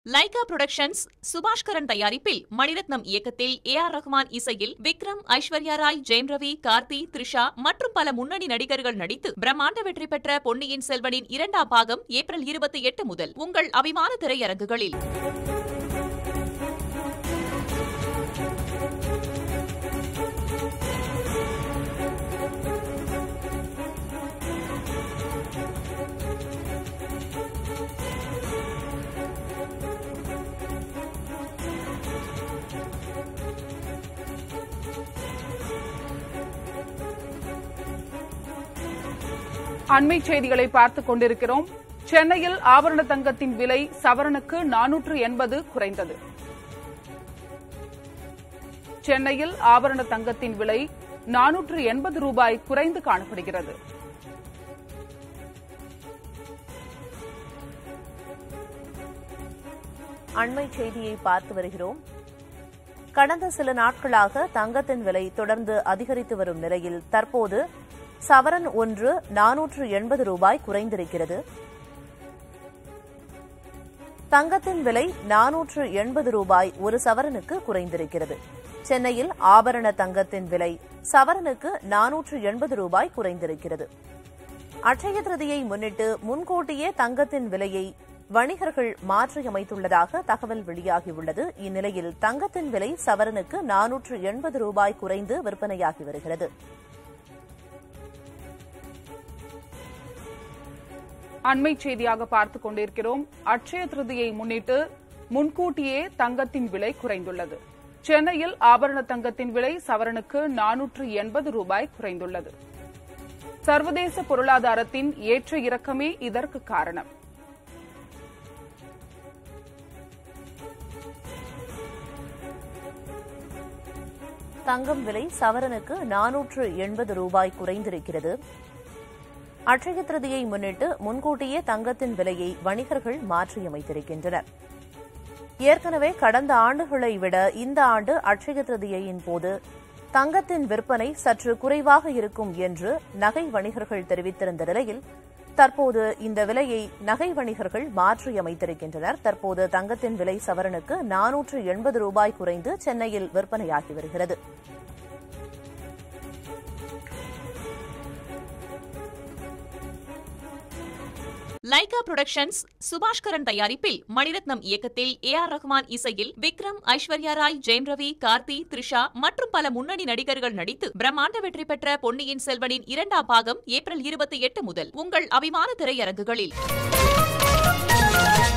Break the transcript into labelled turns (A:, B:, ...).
A: Lyca productions Subaskaran தயாரிப்பில் மணிரத்னம் இயக்கத்தில் A R Rahman இசையில் விக்ரம் ஐஸ்வர்யா ராய் ஜெயம் ரவி கார்த்தி த்ரிஷா மற்றும் பல முன்னணி நடிகர்கள் நடித்து பிரம்மாண்ட வெற்றி பெற்ற பொன்னியின் செல்வனின் இரண்டாம் பாகம் ஏப்ரல் இருபத்தி எட்டு முதல் உங்கள் அபிமான திரையரங்குகளில்
B: அண்மை செய்திகளை பார்த்துக் கொண்டிருக்கிறோம் சென்னையில் ஆபரண தங்கத்தின் விலை சவரனுக்கு நானூற்று எண்பது குறைந்தது சென்னையில் ஆபரண தங்கத்தின் விலை நானூற்று எண்பது ரூபாய் குறைந்து காணப்படுகிறது
C: அண்மை செய்தியை பார்த்து வருகிறோம் கடந்த சில நாட்களாக தங்கத்தின் விலை தொடர்ந்து அதிகரித்து வரும் நிலையில் தற்போது சவரன் ஒன்று நானூற்று எண்பது ரூபாய் குறைந்திருக்கிறது தங்கத்தின் விலை நானூற்று எண்பது ரூபாய் ஒரு சவரனுக்கு குறைந்திருக்கிறது சென்னையில் ஆபரண தங்கத்தின் விலை சவரனுக்கு நானூற்று எண்பது ரூபாய் குறைந்திருக்கிறது அட்சய திருதியை முன்னிட்டு முன்கூட்டியே தங்கத்தின் விலையை வணிகர்கள் மாற்றியமைத்துள்ளதாக தகவல் வெளியாகியுள்ளது இந்நிலையில் தங்கத்தின் விலை சவரனுக்கு நானூற்று எண்பது ரூபாய் குறைந்து விற்பனையாகி வருகிறது
B: அண்மை செய்தியாக பார்த்துக் கொண்டிருக்கிறோம் அட்சய திருதியை முன்னிட்டு முன்கூட்டியே தங்கத்தின் விலை குறைந்துள்ளது சென்னையில் ஆபரண தங்கத்தின் விலை சவரனுக்கு நானூற்று எண்பது ரூபாய் குறைந்துள்ளது சர்வதேச பொருளாதாரத்தின் ஏற்ற இறக்கமே இதற்கு காரணம்
C: தங்கம் விலை சவரனுக்கு நானூற்று எண்பது ரூபாய் குறைந்திருக்கிறது அட்சய திருதியை முன்னிட்டு முன்கூட்டியே தங்கத்தின் விலையை வணிகர்கள் மாற்றியமைத்திருக்கின்றனர் ஏற்கனவே கடந்த ஆண்டுகளை விட இந்த ஆண்டு அட்சய திருதியையின் போது தங்கத்தின் விற்பனை சற்று குறைவாக இருக்கும் என்று நகை வணிகர்கள் தெரிவித்திருந்த நிலையில் தற்போது இந்த விலையை நகை வணிகர்கள் மாற்றியமைத்திருக்கின்றனர் தற்போது தங்கத்தின் விலை சவரனுக்கு நானூற்று எண்பது ரூபாய் குறைந்து சென்னையில் விற்பனையாகி வருகிறது
A: லைகா புரொடக்ஷன்ஸ் சுபாஷ்கரன் தயாரிப்பில் மணிரத்னம் இயக்கத்தில் ஏ ஆர் ரஹ்மான் இசையில் விக்ரம் ஐஸ்வர்யா ராய் ஜெயம் ரவி கார்த்தி த்ரிஷா மற்றும் பல முன்னணி நடிகர்கள் நடித்து பிரம்மாண்ட வெற்றி பெற்ற பொன்னியின் செல்வனின் இரண்டாம் பாகம் ஏப்ரல் இருபத்தி எட்டு முதல் உங்கள் அபிமான திரையரங்குகளில்